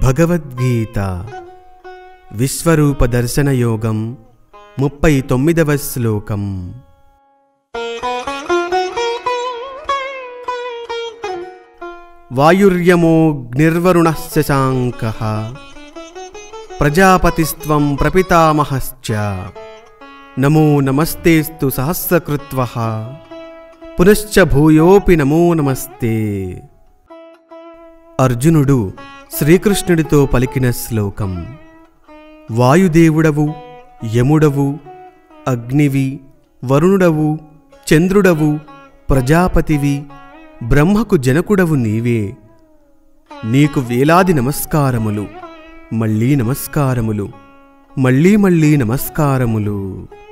భగవద్గీత విశ్వరూప దర్శన యోగం ముప్పై తొమ్మిదవ శ్లోకం వాయుర్యమోగ్నిర్వరుణ శశాంక ప్రజాపతిస్త్వం ప్రపితామహశ్చ నమో నమస్తేస్తు సహస్రకృత్వ పునశ్చ భూయోపి నమో నమస్తే అర్జునుడు శ్రీకృష్ణుడితో పలికిన శ్లోకం వాయుదేవుడవు యముడవు అగ్నివి వరుణుడవు చంద్రుడవు ప్రజాపతివి బ్రహ్మకు జనకుడవు నీవే నీకు వేలాది నమస్కారములు మళ్ళీ నమస్కారములు మళ్ళీ మళ్ళీ నమస్కారములు